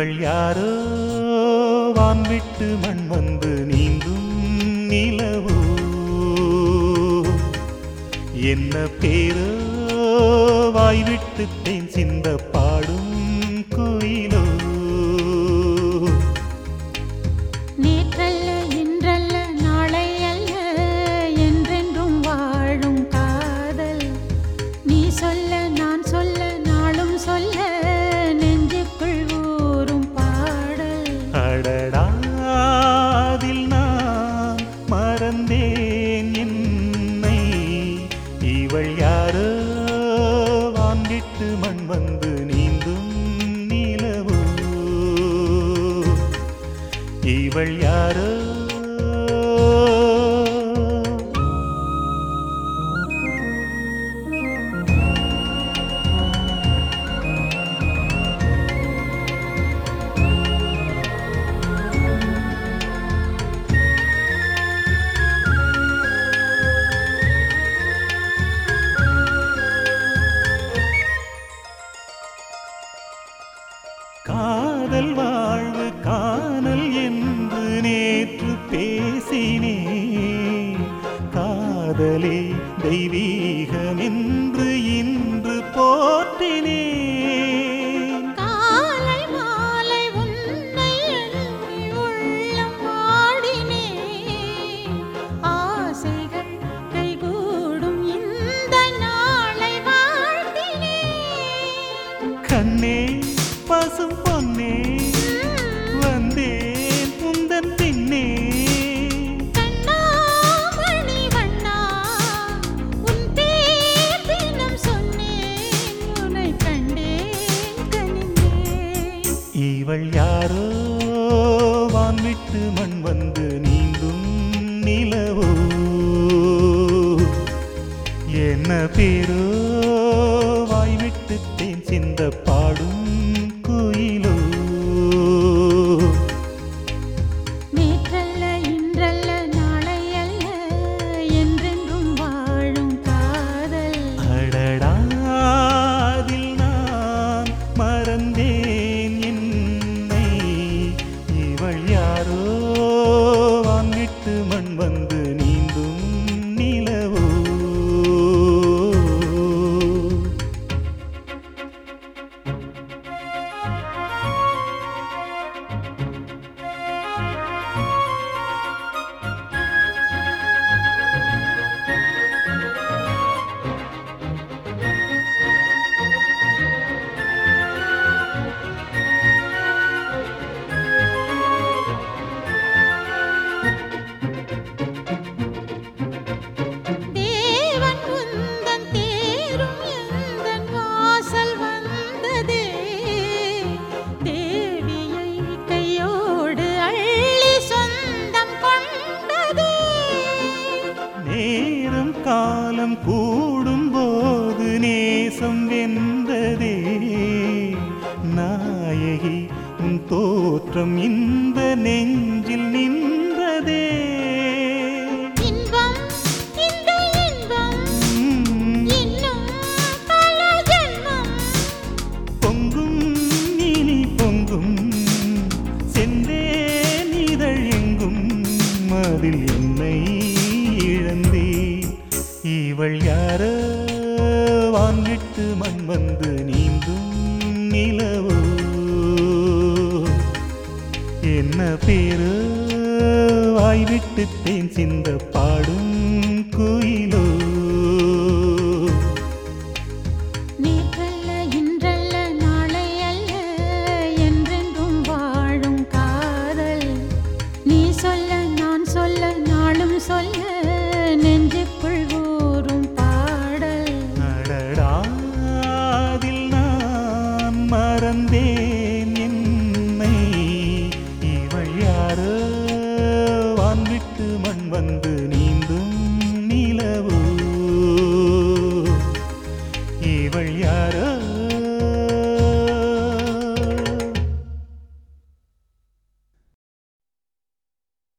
இவள் யாரோ வான்விட்டு மண் வந்து நீந்தும் நிலவோ என்ன பேரோ வாய்விட்டு தேன் சிந்த பாடும் குயிலோ நேற்றல்ல இன்றல்ல நாளை அல்ல என்றென்றும் வாழும் காதல் நீ சொல்ல நான் சொல்ல நாளும் சொல்ல நெஞ்சுக்குள் ஊறும் பாடல் அடடா அதில் நான் மறந்தேன் என்னை இவள் யாரோ வான்விட்டு மண் வந்து நீந்தும் நிலவோ இவள் யாரோ காதல் வாழ்வு காணல் என்று நேற்று பேசினேன் காதலே தெய்வீகம் என்று இன்று போற்றினேன் காலை மாலை உன்னை எண்ணி உள்ளம் வாடினேன் ஆசைகள் கைகூடும் இந்த நாளை வாழ்த்தினேன் கண்ணே பசும் பொன்னே வந்தேன் உந்தன் பின்னே கண்ணாமணி வண்ணா உன் பேர் தினம் சொன்னேன் உன்னை கண்டேன் கனிந்தேன் இவள் யாரோ வான்விட்டு மண் வந்து நீந்தும் நிலவோ என்ன பேரோ வாய்விட்டு தேன் சிந்த பாடும் குயிலோ நேற்றல்ல இன்றல்ல நாளை அல்ல என்றென்றும் வாழும் காதல் அடடா அதில் நான் மறந்தேன் என்னை இவள் யாரோ வான்விட்டு மண் வந்து நீந்தும் நிலவோ தேவன் உந்தன் தேரும் எந்தன் வாசல் வந்ததே தேவியை கையோடு அள்ளி சொந்தம் கொண்டதே நேரம் காலம் கூடும் போது நேசம் வென்றதே நாயகி உன் தோற்றம் இந்த நெஞ்சில் நின்றதே இன்பம் இந்த இன்பம் உம், இன்னும் பல ஜென்மம் பொங்கும் இனி பொங்கும் சென்றேன் இதழ் எங்கும் அதில் என்னை இழந்தேன் இவள் யாரோ வான்விட்டு மண் வந்து நீந்தும் நிலவோ என்ன பேரு வாய்விட்டு தேன் சிந்த பாடும் குயிலோ நேற்றல்ல இன்றல்ல நாளை அல்ல என்றென்றும் வாழும் காதல் நீ சொல்ல நான் சொல்ல நாளும் சொல்ல நெஞ்சுக்குள் ஊறும் பாடல் அடடா அதில் நான் மறந்தேன் என்னை இவள் யாரோ வான்விட்டு மண் வந்து நீந்தும் நிலவோ இவள் யாரோ